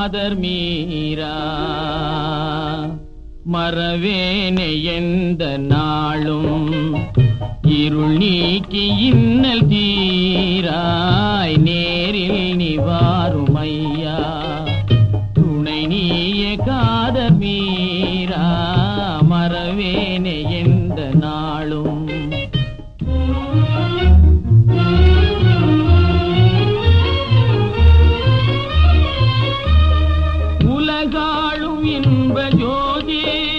காதர் மீரா மறவேனே எந்த நாளும் இருள் நீக்கி இன்னல் தீராய் நேரில் நிவாரும் ஐயா துணை நீயே காதர் மீரா மறவேனே எந்த நாளும் உலகாளும் இன்ப ஜோதி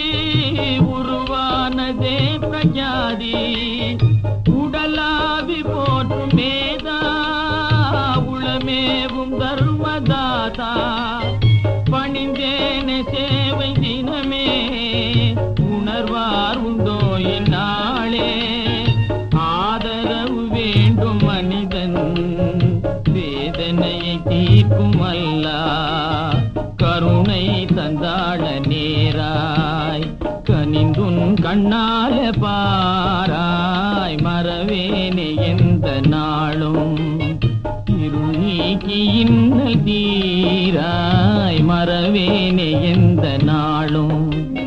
உருவானதே பிரஜாதி உடலாவி போற்றும் மேதா உளமேவும் தர்மதாதா பணிந்தேன சேவை தினமே உணர்வார் உண்டோ இந்நாளே ஆதரவு வேண்டும் மனிதன் வேதனையை தீர்க்கும் அல்லா கருணை தந்தாள நேராய் கனிந்துன் கண்ணால பாராய் மறவேனே எந்த நாளும் இருள் நீக்கி இன்னல் தீராய் மறவேனே எந்த நாளும்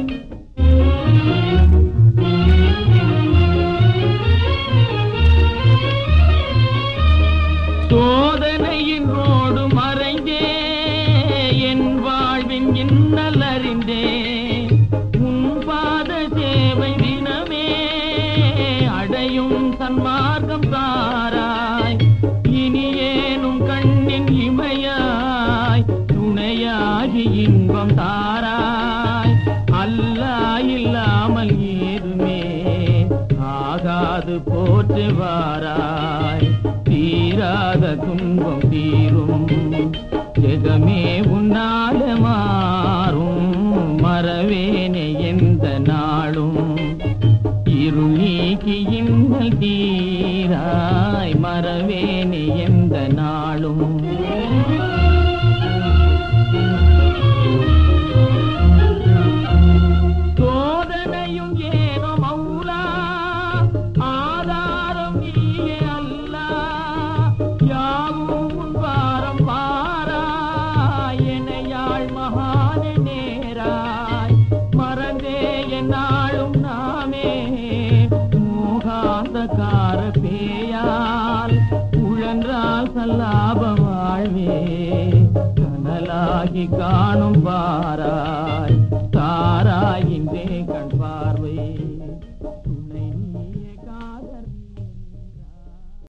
சோதனையினோடு மறைந்தே என் வாழ்வின் இன்னல் அறிந்தே உன் பாத சேவை தினமே அடையும் சன்மார்க்கம் தாராய் இனியேனும் கண்ணின் இமையாய் துணையாகி இன்பம் தாராய் அல்லா இல்லாமல் ஏதுமே ஆகாது போற்றுவாராய் தீராத துன்பம் தீரும் ஜெகமே உன்னால மாறும் மறவேனே எந்த நாளும் இருள் நீக்கி இன்னல் தீராய் மறவேனே எந்த நாளும் சோதனையும் ஏனோ மௌலா ஆதாரம் நீயே அல்லா யாவும் உன் வாரம் பாராய் எனையாள் மகான நேராய் மறந்தே என்னாலும் நாமே மோகாந்தகார பேயால் உழன்றால் சல்லாப வாழ்வே கனலாகி காணும் பாராய் தாராய்